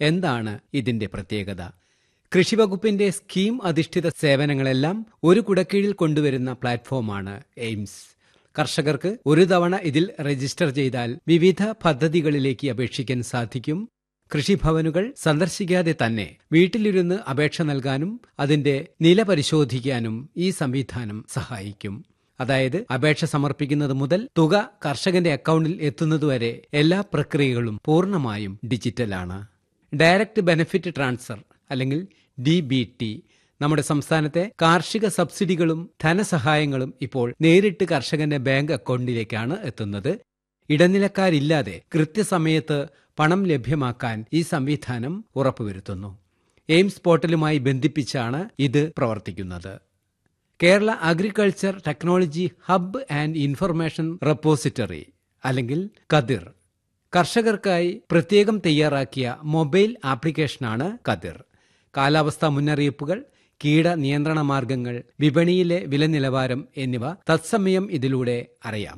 എന്താണ് ഇതിന്റെ പ്രത്യേകത കൃഷിവകുപ്പിന്റെ സ്കീം അധിഷ്ഠിത സേവനങ്ങളെല്ലാം ഒരു കുടക്കീഴിൽ കൊണ്ടുവരുന്ന പ്ലാറ്റ്ഫോമാണ് എയിംസ് കർഷകർക്ക് ഒരു തവണ ഇതിൽ രജിസ്റ്റർ ചെയ്താൽ വിവിധ പദ്ധതികളിലേക്ക് അപേക്ഷിക്കാൻ സാധിക്കും കൃഷിഭവനുകൾ സന്ദർശിക്കാതെ തന്നെ വീട്ടിലിരുന്ന് അപേക്ഷ നൽകാനും അതിന്റെ നില പരിശോധിക്കാനും ഈ സംവിധാനം സഹായിക്കും അതായത് അപേക്ഷ സമർപ്പിക്കുന്നത് മുതൽ തുക കർഷകന്റെ അക്കൗണ്ടിൽ എത്തുന്നതുവരെ എല്ലാ പ്രക്രിയകളും പൂർണ്ണമായും ഡിജിറ്റലാണ് ഡയറക്റ്റ് ബെനിഫിറ്റ് ട്രാൻസ്ഫർ അല്ലെങ്കിൽ ഡി ബി ടി നമ്മുടെ സംസ്ഥാനത്തെ കാർഷിക സബ്സിഡികളും ധനസഹായങ്ങളും ഇപ്പോൾ നേരിട്ട് കർഷകന്റെ ബാങ്ക് അക്കൗണ്ടിലേക്കാണ് എത്തുന്നത് ഇടനിലക്കാരില്ലാതെ കൃത്യസമയത്ത് പണം ലഭ്യമാക്കാൻ ഈ സംവിധാനം ഉറപ്പുവരുത്തുന്നു എയിംസ് പോർട്ടലുമായി ബന്ധിപ്പിച്ചാണ് ഇത് പ്രവർത്തിക്കുന്നത് Kerala agriculture technology hub and information repository അല്ലെങ്കിൽ കതിർ കർഷകർക്കായി പ്രത്യേകം തയ്യാറാക്കിയ മൊബൈൽ ആപ്ലിക്കേഷനാണ് കതിർ കാലാവസ്ഥാ മുന്നറിയിപ്പുകൾ കീട നിയന്ത്രണ മാർഗങ്ങൾ വിപണിയിലെ വില നിലവാരം എന്നിവ തത്സമയം ഇതിലൂടെ അറിയാം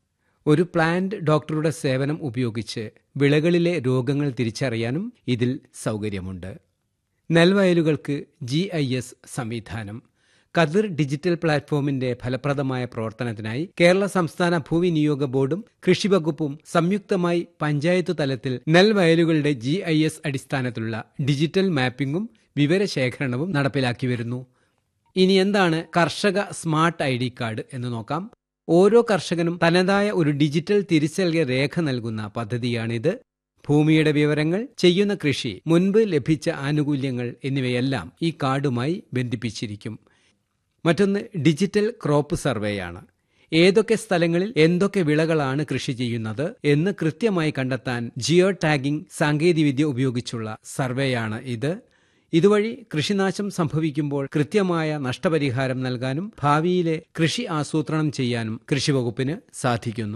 ഒരു പ്ലാന്റ് ഡോക്ടറുടെ സേവനം ഉപയോഗിച്ച് വിളകളിലെ രോഗങ്ങൾ തിരിച്ചറിയാനും ഇതിൽ സൗകര്യമുണ്ട് നെൽവയലുകൾക്ക് ജി ഐ എസ് സംവിധാനം കതിർ ഡിജിറ്റൽ പ്ലാറ്റ്ഫോമിന്റെ ഫലപ്രദമായ പ്രവർത്തനത്തിനായി കേരള സംസ്ഥാന ഭൂവിനിയോഗ ബോർഡും കൃഷിവകുപ്പും സംയുക്തമായി പഞ്ചായത്ത് തലത്തിൽ നെൽവയലുകളുടെ ജി ഐ എസ് അടിസ്ഥാനത്തിലുള്ള ഡിജിറ്റൽ മാപ്പിംഗും വിവരശേഖരണവും നടപ്പിലാക്കി വരുന്നു ഇനി എന്താണ് കർഷക സ്മാർട്ട് ഐ ഡി കാർഡ് എന്ന് നോക്കാം ഓരോ കർഷകനും തനതായ ഒരു ഡിജിറ്റൽ തിരിച്ചറിയ രേഖ നൽകുന്ന പദ്ധതിയാണിത് ഭൂമിയുടെ വിവരങ്ങൾ ചെയ്യുന്ന കൃഷി മുൻപ് ലഭിച്ച ആനുകൂല്യങ്ങൾ എന്നിവയെല്ലാം ഈ കാർഡുമായി ബന്ധിപ്പിച്ചിരിക്കും മറ്റൊന്ന് ഡിജിറ്റൽ ക്രോപ്പ് സർവേയാണ് ഏതൊക്കെ സ്ഥലങ്ങളിൽ എന്തൊക്കെ വിളകളാണ് കൃഷി ചെയ്യുന്നത് എന്ന് കൃത്യമായി കണ്ടെത്താൻ ജിയോ ടാഗിംഗ് സാങ്കേതികവിദ്യ ഉപയോഗിച്ചുള്ള സർവേയാണ് ഇത് ഇതുവഴി കൃഷിനാശം സംഭവിക്കുമ്പോൾ കൃത്യമായ നഷ്ടപരിഹാരം നൽകാനും ഭാവിയിലെ കൃഷി ആസൂത്രണം ചെയ്യാനും കൃഷിവകുപ്പിന് സാധിക്കുന്നു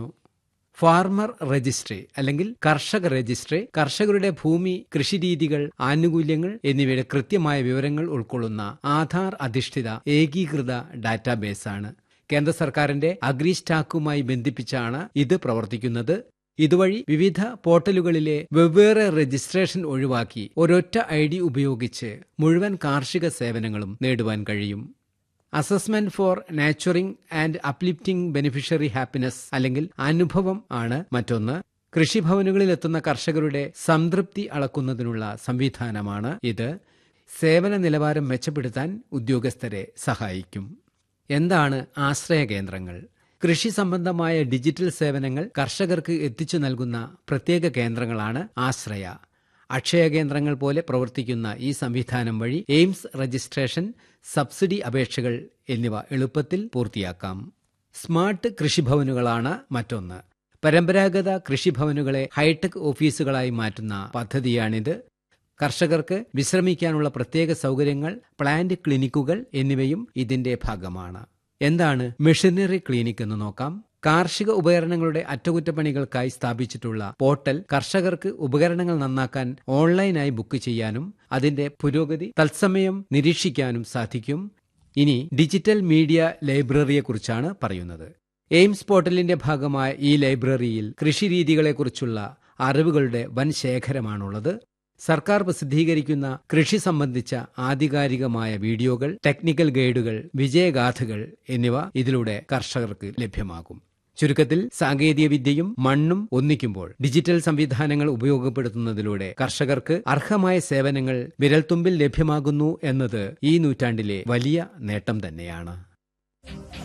ഫാർമർ രജിസ്ട്രി അല്ലെങ്കിൽ കർഷക രജിസ്ട്രി കർഷകരുടെ ഭൂമി കൃഷിരീതികൾ ആനുകൂല്യങ്ങൾ എന്നിവയുടെ കൃത്യമായ വിവരങ്ങൾ ഉൾക്കൊള്ളുന്ന ആധാർ അധിഷ്ഠിത ഏകീകൃത ഡാറ്റാബേസാണ് കേന്ദ്ര സർക്കാരിന്റെ അഗ്രി സ്റ്റാക്കുമായി ബന്ധിപ്പിച്ചാണ് ഇത് പ്രവർത്തിക്കുന്നത് ഇതുവഴി വിവിധ പോർട്ടലുകളിലെ വെവ്വേറെ രജിസ്ട്രേഷൻ ഒഴിവാക്കി ഒരൊറ്റ ഐ ഡി ഉപയോഗിച്ച് മുഴുവൻ കാർഷിക സേവനങ്ങളും നേടുവാൻ കഴിയും assessment for nurturing and uplifting beneficiary happiness അല്ലെങ്കിൽ അനുഭവം ആണ് മറ്റൊന്ന് കൃഷിഭവനുകളിൽ എത്തുന്ന കർഷകരുടെ സംതൃപ്തി അളക്കുന്നതിനുള്ള സംവിധാനമാണ് ഇത് സേവന നിലവാരം മെച്ചപ്പെടുത്താൻ ഉദ്യോഗസ്ഥരെ സഹായിക്കും എന്താണ് ആശ്രയ കേന്ദ്രങ്ങൾ കൃഷി സംബന്ധമായ ഡിജിറ്റൽ സേവനങ്ങൾ കർഷകർക്ക് എത്തിച്ചു നൽകുന്ന പ്രത്യേക കേന്ദ്രങ്ങളാണ് ആശ്രയ അക്ഷയ കേന്ദ്രങ്ങൾ പോലെ പ്രവർത്തിക്കുന്ന ഈ സംവിധാനം വഴി എയിംസ് രജിസ്ട്രേഷൻ സബ്സിഡി അപേക്ഷകൾ എന്നിവ എളുപ്പത്തിൽ പൂർത്തിയാക്കാം സ്മാർട്ട് കൃഷിഭവനുകളാണ് മറ്റൊന്ന് പരമ്പരാഗത കൃഷിഭവനുകളെ ഹൈടെക് ഓഫീസുകളായി മാറ്റുന്ന പദ്ധതിയാണിത് കർഷകർക്ക് വിശ്രമിക്കാനുള്ള പ്രത്യേക സൗകര്യങ്ങൾ പ്ലാന്റ് ക്ലിനിക്കുകൾ എന്നിവയും ഇതിന്റെ ഭാഗമാണ് എന്താണ് മെഷീനറി ക്ലിനിക് എന്ന് നോക്കാം കാർഷിക ഉപകരണങ്ങളുടെ അറ്റകുറ്റപ്പണികൾക്കായി സ്ഥാപിച്ചിട്ടുള്ള പോർട്ടൽ കർഷകർക്ക് ഉപകരണങ്ങൾ നന്നാക്കാൻ ഓൺലൈനായി ബുക്ക് ചെയ്യാനും അതിന്റെ പുരോഗതി തത്സമയം നിരീക്ഷിക്കാനും സാധിക്കും ഇനി ഡിജിറ്റൽ മീഡിയ ലൈബ്രറിയെക്കുറിച്ചാണ് പറയുന്നത് എയിംസ് പോർട്ടലിന്റെ ഭാഗമായ ഈ ലൈബ്രറിയിൽ കൃഷിരീതികളെക്കുറിച്ചുള്ള അറിവുകളുടെ വൻ ശേഖരമാണുള്ളത് സർക്കാർ പ്രസിദ്ധീകരിക്കുന്ന കൃഷി സംബന്ധിച്ച ആധികാരികമായ വീഡിയോകൾ ടെക്നിക്കൽ ഗൈഡുകൾ വിജയഗാഥകൾ എന്നിവ ഇതിലൂടെ കർഷകർക്ക് ലഭ്യമാകും ചുരുക്കത്തിൽ സാങ്കേതിക വിദ്യയും മണ്ണും ഒന്നിക്കുമ്പോൾ ഡിജിറ്റൽ സംവിധാനങ്ങൾ ഉപയോഗപ്പെടുത്തുന്നതിലൂടെ കർഷകർക്ക് അർഹമായ സേവനങ്ങൾ വിരൽത്തുമ്പിൽ ലഭ്യമാകുന്നു എന്നത് ഈ നൂറ്റാണ്ടിലെ വലിയ നേട്ടം തന്നെയാണ്